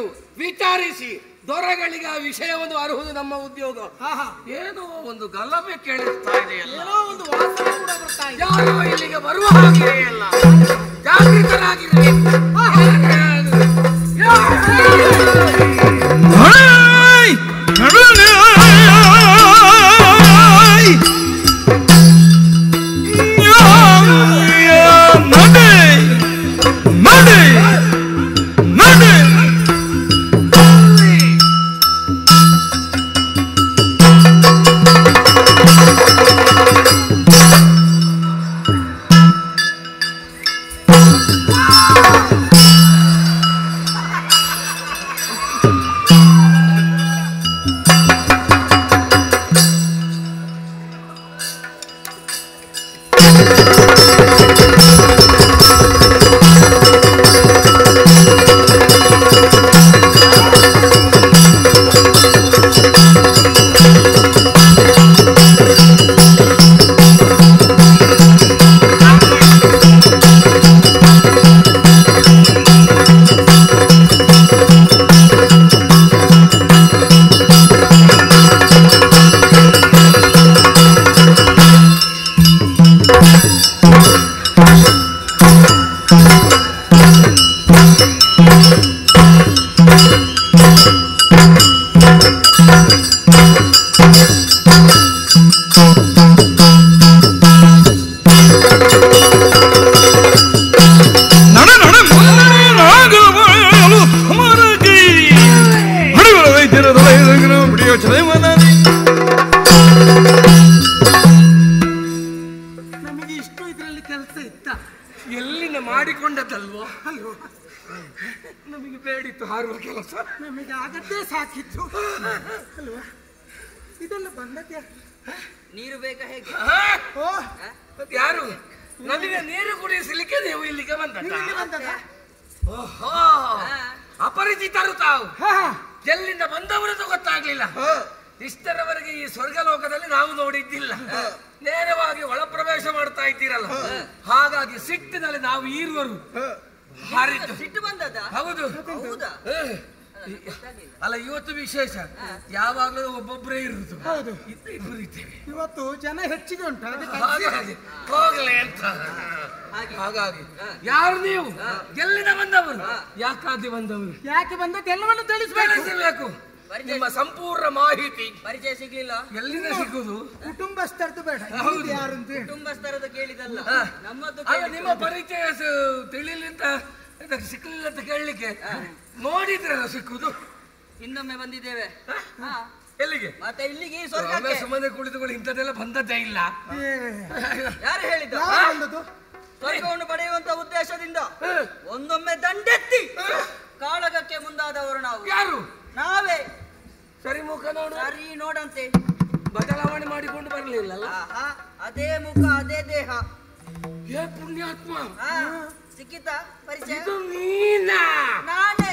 ವಿಚಾರಿಸಿ ದೊರೆಗಳಿಗೆ ಆ ವಿಷಯವನ್ನು ಅರ್ಹುದು ನಮ್ಮ ಉದ್ಯೋಗ ಹಾ ಹಾ ಏನೋ ಒಂದು ಗಲಭೆ ಕೇಳಿಸ್ತಾ ಇದೆಯಲ್ಲ ಏನೋ ಒಂದು ವಾಸನೆ ಕೂಡ ಬರ್ತಾ ಇದೆ ಯಾರೋ ಇಲ್ಲಿಗೆ ಬರುವ ಹಾಗೆ ಇಲ್ಲ ಜಾಗೃತರಾಗಿರಲಿ ಹಾಯ್! ನಡುವೆ ಹಾಯ್! ನಡೆ! ನಡೆ! ನಡೆ! ನಡೆ ನಡೆ ಮುನ್ನಡೆಯಾಗಲು ಅಮರ ಕೈ. ಹಡಿಗಳ ವೈದ್ಯರ ತಲೆಯನ್ನು ಬಿಡಿಯೋ ಚಲಮನದಿ. ನಮಗೆ ಇಷ್ಟು ಇದರಲ್ಲಿ ಕೆಲಸ ಇತ್ತ ಎಲ್ಲಿಂದ ಮಾಡಿಕೊಂಡದಲ್ವೋ ಅಲ್ವೋ ನಮಗೆ ಬೇಡಿತ್ತು ಹಾರುವ ಕೆಲಸ ನಮಗೆ ಆಗದ್ದೇ ಸಾಕಿತ್ತು ಅಲ್ವಾ ಇದೆಲ್ಲ ಬಂದದ್ಯಾ ನೀರು ಬೇಕಾ ಹೇಗೆ ಹಾ? ಓ ಮತ್ತೆ ಯಾರು ನಮಗೆ ನೀರು ಕುಡಿಸಲಿಕ್ಕೆ ನೀವು ಇಲ್ಲಿಗೆ ಬಂದದ್ದ ಇಲ್ಲಿಗೆ ಬಂದದ ಓಹೋ ಅಪರಿಚಿತರು ತಾವು ಹಾ ಹಾ ಎಲ್ಲಿಂದ ಬಂದವರದ್ದು ಗೊತ್ತಾಗ್ಲಿಲ್ಲ ಇಷ್ಟರವರೆಗೆ ಈ ಸ್ವರ್ಗಲೋಕದಲ್ಲಿ ನಾವು ನೋಡಿದ್ದಿಲ್ಲ ನೇರವಾಗಿ ಒಳ ಪ್ರವೇಶ ಮಾಡ್ತಾ ಇದ್ದೀರಲ್ಲ ಹಾಗಾಗಿ ಸಿಟ್ಟಿನಲ್ಲಿ ನಾವು ಈರುವರು ಹಾರಿದ್ದು ಸಿಟ್ಟು ಬಂದದ ಹೌದು ಹೌದಾ ಏ, ಅಲ್ಲ ಇವತ್ತು ವಿಶೇಷ ಯಾವಾಗಲೂ ಒಬ್ಬೊಬ್ಬರೇ ಇರುವುದು ಹೌದು. ಇದ್ದು ಇಬ್ಬರು ಇದ್ದೇವೆ ಇವತ್ತು ಜನ ಹೆಚ್ಚಿಗೆ ಉಂಟು ಅದಕ್ಕೆ ಹಾಗಾಗಿ ಹೋಗ್ಲಿ ಅಂತ ಹಾಗಾಗಿ ಯಾರು ನೀವು ಎಲ್ಲಿಂದ ಬಂದವರು ಯಾಕಾಗಿ ಬಂದವರು ಯಾಕೆ ಬಂದದ್ದು ಎಲ್ಲವನ್ನು ತಿಳಿಸ್ಬೇಕು ತಿಳಿಸಬೇಕು ನಿಮ್ಮ ಸಂಪೂರ್ಣ ಮಾಹಿತಿ ಪರಿಚಯ ಸಿಗ್ಲಿಲ್ಲ ಎಲ್ಲಿಂದ ಸಿಗುದು ಕುಟುಂಬಸ್ಥರದ್ದು ಬೇಡ ಹೌದು. ಇದು ಯಾರು ಅಂತ ಹೇಳಿ ಕುಟುಂಬಸ್ಥರದ್ದು ಕೇಳಿದಲ್ಲ ಹಾ. ನಮ್ಮದ್ದು ಅಲ್ಲ ಕೇಳಿದ್ದು. ನಿಮ್ಮ ಪರಿಚಯ ಸ- ತಿಳಿಲಿಂತ ಇದಕ್ಕೆ ಸಿಕ್ಕಲಿಲ್ಲ ಅಂತ ಕೇಳಲಿಕ್ಕೆ ನೋಡಿದ್ರಲ್ಲ ಸಿಕ್ಕುದು ಇನ್ನೊಮ್ಮೆ ಬಂದಿದ್ದೇವೆ ಹಾ. ಎಲ್ಲಿಗೆ ಮತ್ತೆ ಇಲ್ಲಿಗೆ ಈ ಒಮ್ಮೆ ಸ್ವರ್ಗಕ್ಕೆ ಸುಮ್ಮನೆ ಕುಳಿತುಕೊಂಡು ಇಂಥದ್ದೆಲ್ಲ ಬಂದದ್ದೇ ಇಲ್ಲ ಏ, ಯಾರು ಹೇಳಿದ್ದು ಯಾರು ಬಂದದ್ದು ಸ್ವರ್ಗವನ್ನು ಪಡೆಯುವಂತ ಉದ್ದೇಶದಿಂದ ಒಂದೊಮ್ಮೆ ದಂಡೆತ್ತಿ ಕಾಳಗಕ್ಕೆ ಮುಂದಾದವರು ನಾವು ಯಾರು ನಾವೇ ಸರಿ ಮುಖ ನೋಡು ಸರಿ ನೋಡಂತೆ ಬದಲಾವಣೆ ಮಾಡಿಕೊಂಡು ಬರಲಿಲ್ಲ ಆಹಾ, ಅದೇ ಮುಖ ಅದೇ ದೇಹ ಏ ಪುಣ್ಯಾತ್ಮ ಹಾ. ಸಿಕ್ಕಿತಾ ಪರಿಚಯ ಇದು ನೀನಾ ನಾನೇ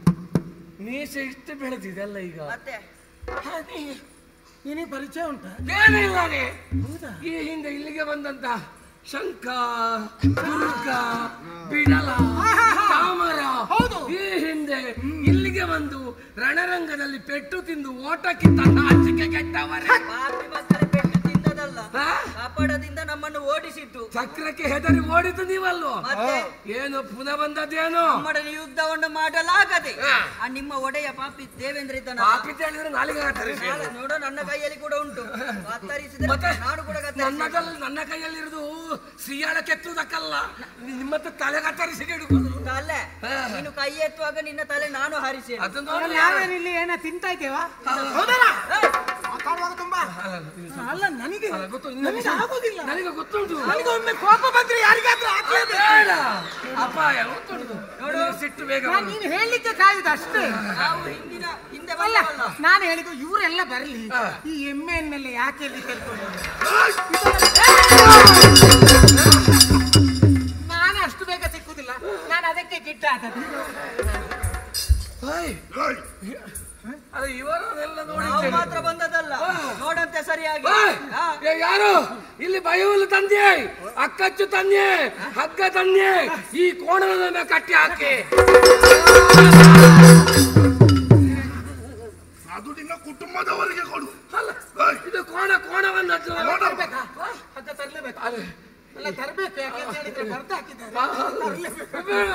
ಮೀಸೆ ಇಷ್ಟು ಬೆಳೆದಿದೆಲ್ಲ ಈಗ ಮತ್ತೆ ಹಾ, ನೀ- ನಿನಗೆ ಪರಿಚಯ ಉಂಟಾ ಏನಿಲ್ಲನೆ ಹೌದಾ ಈ ಹಿಂದೆ ಇಲ್ಲಿಗೆ ಬಂದಂತ ಶಂಖ ದುರ್ಗ ಬಿಡಲ ಚಾಮರ ಹೌದು. ಈ ಹಿಂದೆ ಇಲ್ಲಿಗೆ ಬಂದು ರಣರಂಗದಲ್ಲಿ ಪೆಟ್ಟು ತಿಂದು ಓಟಕ್ಕಿಂತ ನಾಚಿಕೆ ಕೆಟ್ಟವರೇ ಪಾಪಿ ಮಕ್ಕಳ ಪೆಟ್ಟು ತಿಂದದಲ್ಲ ಹಾ? ಕಪಡದಿಂದ ನಮ್ಮನ್ನು ಓಡಿಸಿದ್ದು ಚಕ್ರಕ್ಕೆ ಹೆದರಿ ಓಡಿತು ನೀವಲ್ವೋ ಮತ್ತೆ ಏನು ಪುನಃ ಬಂದದ್ದೇನೋ ನಮ್ಮೊಡನೆ ಯುದ್ಧವನ್ನು ಮಾಡಲಾಗದೆ ಹಾ. ಆ ನಿಮ್ಮ ಒಡೆಯ ಪಾಪಿ ದೇವೇಂದ್ರ ಇದ್ದಾನ ಪಾಪಿ ಅಂತ ಹೇಳಿದ್ರೆ ನಾಲಿಗೆ ಕತ್ತರಿಸಿ ನೋಡು ನನ್ನ ಕೈಯಲ್ಲಿ ಕೂಡ ಉಂಟು ಕತ್ತರಿಸಿದ್ರೆ ಮತ್ತೆ ನಾನು ಕೂಡ ಕತ್ತರಿಸಿ ನನ್ನದಲ್ಲಿ ನನ್ನ ಕೈಯಲ್ಲಿರುವುದು ಸಿಯಾಳ ಕೆತ್ತುವುದಕ್ಕಲ್ಲ ನಿಮ್ಮ ಹತ್ರ ತಲೆ ಕತ್ತರಿಸಿ ಇಡುವುದು ತಲೆ ಹಾ. ನೀನು ಕೈ ಎತ್ತುವಾಗ ನಿನ್ನ ತಲೆ ನಾನು ಹಾರಿಸಿ ಅದು ನೋಡಿ ನಾವೇನು ಇಲ್ಲಿ ಏನ ತಿಂತಾ ಇದ್ದೇವಾ ಹೌದಲ್ಲ ಮಾತಾಡುವಾಗ ತುಂಬಾ ಅಲ್ಲ ನನಗೆ ಅಲ್ಲ, ಗೊತ್ತು ನನಗೆ ಆಗೋದಿಲ್ಲ ನನಗೆ ಗೊತ್ತುಂಟು ನನಗೆ ಒಮ್ಮೆ ಕೋಪ ಬಂದ್ರೆ ಯಾರಿಗಾದ್ರೂ ಆಗ್ಲೇಬೇಕು ಬೇಡ ಅಪಾಯ ಗೊತ್ತುಂಟು ನನಗೆ ಸಿಟ್ಟು ಬೇಗ ನಾನು ನೀನು ಹೇಳಲಿಕ್ಕೆ ಕಾಯುದು ಅಷ್ಟೇ ನಾವು ಹಿಂದಿನ ಹಿಂದೆ ಅಲ್ಲ ಬಲ್ಲವಲ್ಲ ನಾನು ಹೇಳಿದ್ದು ಇವರೆಲ್ಲ ಬರಲಿ ಈ ಎಮ್ಮೆ ಮೇಲೆ ಯಾಕೆ ಇಲ್ಲಿ ಕರ್ಕೊಂಡು ನಾನು ಅಷ್ಟು ಬೇಗ ಸಿಕ್ಕುದಿಲ್ಲ ನಾನು ಅದಕ್ಕೆ ಗಿಟ್ಟ ಹಾಕದು ಹಾಯ್. ಅಲ್ಲ ಇವರನ್ನೆಲ್ಲ ನಾವು ನೋಡಿದ್ದೇನೆ ಮಾತ್ರ ಬಂದದಲ್ಲ ನೋಡಂತೆ ಸರಿಯಾಗಿ ಓಯ್! ಹಾ. ಏ, ಯಾರು ಇಲ್ಲಿ ಬಯಲು ತಂದೆ ಅಕ್ಕಚ್ಚು ತಂದೆ ಹಗ್ಗ ತಂದೆ ಈ ಕೋಣದ ಮೇಲೆ ಕಟ್ಟಿ ಹಾಕಿ ಅದು ನಿನ್ನ ಕುಟುಂಬದವರಿಗೆ ಕೊಡು ಅಲ್ಲ ಏಯ್, ಇದು ಕೋಣ ಕೋಣವನ್ನು ಅದು- ಕೋಣ. ತರ್ಬೇಕಾ ಹಗ್ಗ ತರ್ಲೇಬೇಕು ಅಲ್ಲ. ಅಲ್ಲ ತರ್ಬೇಕು ಯಾಕೆ ಅಂತ ಹೇಳಿದ್ರೆ ಬರ್ದ ಹಾಕಿದ್ದಾರೆ ತರ್ಲೇಬೇಕು. ಬೇಡ.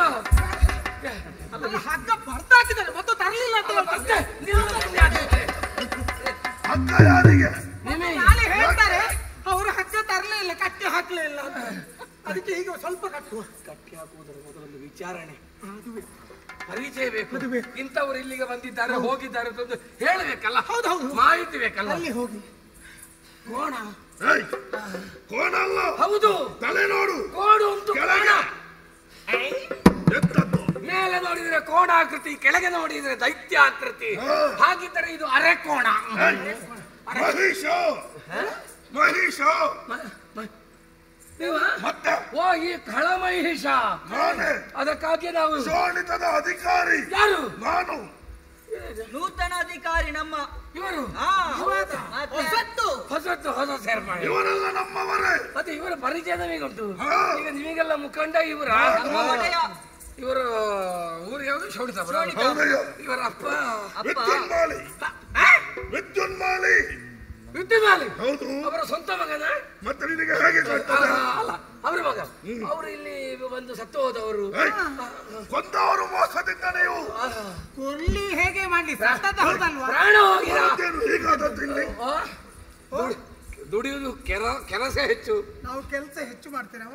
ಅಲ್ಲ ಹಗ್ಗ ಬರ್ದ ಹಾಕಿದ್ದಾರೆ ಮತ್ತು ತರ್ಲಿಲ್ಲ ಅಂತ ಮತ್ತೆ ಹೇಳ್ತಾರೆ ನೀವು ತಂದೆ ಹಾಕಿದ್ರೆ. ಹಗ್ಗ ಯಾರಿಗೆ ನಿಮಗೆ ನಾಳೆ ಹೇಳ್ತಾರೆ ಅವರು ಹಗ್ಗ ತರಲೇ ಇಲ್ಲ ಕಟ್ಟಿ ಹಾಕ್ಲೇ ಇಲ್ಲ ಅಂತ ಅದಕ್ಕೆ ಈಗ ಸ್ವಲ್ಪ ಕಟ್ಟುವ ಕಟ್ಟಿ ಹಾಕುವುದರ ಮೊದಲೊಂದು ವಿಚಾರಣೆ ಅದು ಬೇಕು. ಪರಿಚಯ ಬೇಕು ಅದು ಬೇಕು. ಇಂಥವ್ರು ಇಲ್ಲಿಗೆ ಬಂದಿದ್ದಾರೆ ಹೋಗಿದ್ದಾರೆ ಅಂತ ಒಂದು ಹೇಳಬೇಕಲ್ಲ ಹೌದು, ಹೌದು. ಮಾಹಿತಿ ಬೇಕಲ್ಲ ಅಲ್ಲಿ ಹೋಗಿ ಕೋಣ ಏಯ್, ಕೋಣ ಅಲ್ಲ ಹೌದು ತಲೆ ನೋಡು ಕೋಡು ಉಂಟು ಕೆಳಗೆ. ಕೋಣ. ಏಯ್. ಎತ್ತದ್ದು ಮೇಲೆ ನೋಡಿದ್ರೆ ಕೋಣಾಕೃತಿ ಕೆಳಗೆ ನೋಡಿದ್ರೆ ದೈತ್ಯಾಕೃತಿ ಹಾ. ಹಾಗಿದ್ದರೆ ಇದು ಅರೆಕೋಣ ಏಯ್, ಮಹಿಷ ಮಹಿಷ ಮ- ಮ- ನೀವ ಮತ್ತೆ ಓ ಈ ಖಳಮಹಿಷ ನಾನೇ ಅದಕ್ಕಾಗಿ ನಾವು ಶೋಣಿತದ ಅಧಿಕಾರಿ ಯಾರು ನಾನು ನೂತನ ಅಧಿಕಾರಿ ನಮ್ಮ ಇವರು ಹಾ, ಮತ್ತೆ? ಹೊಸತ್ತು ಹೊಸತ್ತು ಹೊಸ ಸೇರ್ಮಾಡಿ ಇವರೆಲ್ಲ ನಮ್ಮವರೇ ಮತ್ತೆ ಇವರ ಪರಿಚಯ ನಮಗುಂಟು ಹಾ. ಈಗ ನಿಮಗೆಲ್ಲ ಮುಖಂಡ ಇವರ ನಮ್ಮ ಒಡೆಯ ಇವರು ಊರು ಯಾವುದು ಶೋಣಿತ ಹೌದಯ್ಯ ಇವರ ಅಪ್ಪ ಅಪ್ಪ ವಿದ್ಯುನ್ಮಾಲಿ ವಿದ್ಯುನ್ಮಾಲಿ ವಿದ್ಯುಮಾಲಿ ಹೌದು ಅವರ ಸ್ವಂತ ಮಗನ ಮತ್ತೆ ನಿನಗೆ ಹೇಗೆ ಆ, ಗೊತ್ತದೆ ಅಲ್ಲ ಅವರ ಮಗ ಅವರು ಇಲ್ಲಿ ಬಂದು ಸತ್ತು ಹೋದವರು ಏಯ್, ಕೊಂದವರು ಮೋಸದಿಂದ ನೀವು ಆ, ಕೊಲ್ಲಿ ಹೇಗೆ ಮಾಡ್ಲಿ ಸತ್ತದ ಹೌದಲ್ವಾ ಪ್ರಾಣ ಹೋಗಿರ ಮತ್ತೇನು ಹೀಗಾದದ್ದು ಇಲ್ಲಿ ಆ? ದುಡಿ- ದುಡಿಯುವುದು ಕೆರ ಕೆಲಸ ಹೆಚ್ಚು ನಾವು ಕೆಲಸ ಹೆಚ್ಚು ಮಾಡ್ತೇನವ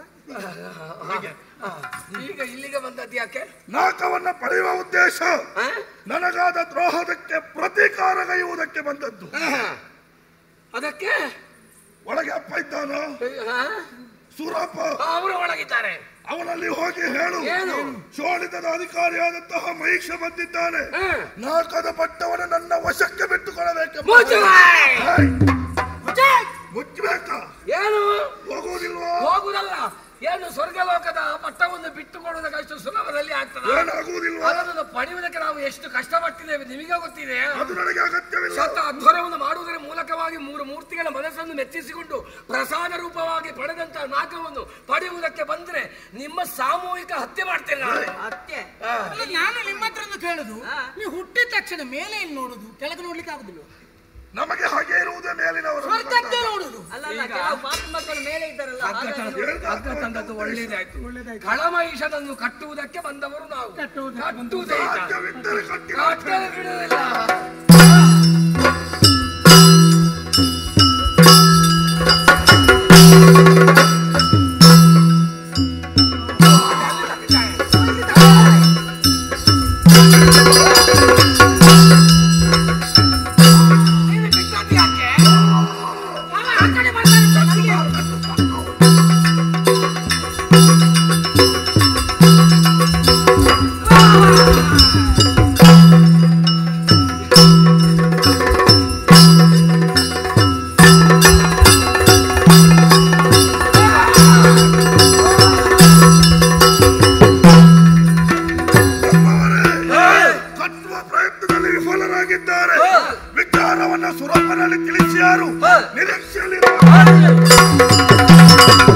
ಆ, ಈಗ ಇಲ್ಲಿಗೆ ಬಂದದ್ದು ಯಾಕೆ ನಾಕವನ್ನ ಪಡೆಯುವ ಉದ್ದೇಶ ಆ? ನನಗಾದ ದ್ರೋಹದಕ್ಕೆ ಪ್ರತೀಕಾರಗೈಯುವುದಕ್ಕೆ ಬಂದದ್ದು ಆ, ಅದಕ್ಕೆ ಒಳಗೆ ಅಪ್ಪ ಇದ್ದಾನ ಆ? ಸೂರಪ್ಪ ಅವರು ಒಳಗಿದ್ದಾರೆ ಅವನಲ್ಲಿ ಹೋಗಿ ಹೇಳು ಏನು? ಶೋಣಿತದ ಅಧಿಕಾರಿಯಾದಂತಹ ಮಹಿಷ ಬಂದಿದ್ದಾನೆ ಆ. ನಾಕದ ಪಟ್ಟವನ್ನು ನನ್ನ ವಶಕ್ಕೆ ಬಿಟ್ಟುಕೊಡಬೇಕೆಂಬ ಮುಚ್ಚುವಾಯ್! ಏಯ್! ಮುಚ್ಚಬೇಕಾ ಏನು ಹೋಗುವುದಿಲ್ವಾ ಹೋಗುದಲ್ಲ ಏನು ಸ್ವರ್ಗಲೋಕದ ಪಟ್ಟವನ್ನು ಬಿಟ್ಟುಕೊಡುವುದಕ್ಕೆ ಅಷ್ಟು ಸುಲಭದಲ್ಲಿ ಆಗ್ತದ ಏನಾಗುವುದಿಲ್ವಾ ಅದನ್ನು ಪಡೆಯುವುದಕ್ಕೆ ನಾವು ಎಷ್ಟು ಕಷ್ಟಪಟ್ಟಿದ್ದೇವೆ ನಿಮಗೆ ಗೊತ್ತಿದೆ ಅದು ನನಗೆ ಅಗತ್ಯವಿಲ್ಲ ಶತ ಅಧ್ವರವನ್ನು ಮಾಡುವುದರ ಮೂಲಕವಾಗಿ ಮೂರು ಮೂರ್ತಿಗಳ ಮನಸ್ಸನ್ನು ಮೆಚ್ಚಿಸಿಕೊಂಡು ಪ್ರಸಾದ ರೂಪವಾಗಿ ಪಡೆದಂತಹ ನಾಗವನ್ನು ಪಡೆಯುವುದಕ್ಕೆ ಬಂದ್ರೆ ನಿಮ್ಮ ಸಾಮೂಹಿಕ ಹತ್ಯೆ ಮಾಡ್ತೇನೆ ನಾನು ಅತ್ತೆ ಆ. ಅಲ್ಲ ನಾನು ನಿಮ್ಮ ಹತ್ರ ಒಂದು ಕೇಳುದು ಹಾ. ನೀವು ಹುಟ್ಟಿದ ತಕ್ಷಣ ಮೇಲೆ ಏನು ನೋಡುದು ಕೆಳಗೆ ನೋಡ್ಲಿಕ್ಕೆ ಆಗುದಿಲ್ಲ ನಮಗೆ ಹಾಗೆ ಇರುವುದೇ ಮೇಲಿನವರು ಸ್ವರ್ಗದ್ದೇ ನೋಡುದು ಅಲ್ಲ ಅಲ್ಲ ಈಗ- ಕೆಲವು ಪಾಪಿ ಮಕ್ಕಳು ಮೇಲೆ ಇದ್ದಾರಲ್ಲ ಹಗ್ಗ ಹಾಗಾಗಿ ತಂದದ್ದು- ನೋಡಿ. ಹಗ್ಗ ತಂದದ್ದು ಒಳ್ಳೇದಾಯ್ತು ಒಳ್ಳೇದಾಯ್ತು. ಖಳಮಹಿಷನನ್ನು ಕಟ್ಟುವುದಕ್ಕೆ ಬಂದವರು ನಾವು ಕಟ್ಟುವುದಕ್ಕೆ ಕಟ್ಟುವುದೇ ಇಲ್ಲ. ಸಾಧ್ಯವಿದ್ದರೆ ಕಟ್ಟಿ ಕಟ್ಟಲು ಬಿಡುವುದಿಲ್ಲ ನೀನು ಬಿಟ್ಟದ್ದು ಯಾಕೆ? ಅವ ಆ ಕಡೆ ಬರ್ತಾನೆ, ನನಗೆ ಕಟ್ಟುವ ಪ್ರಯತ್ನದಲ್ಲಿ ವಿಫಲರಾಗಿದ್ದಾರೆ ವಿಚಾರವನ್ನ ಸುರಪ್ಪನಲ್ಲಿ ತಿಳಿಸಿ ಯಾರು ನಿರೀಕ್ಷೆಯಲ್ಲಿ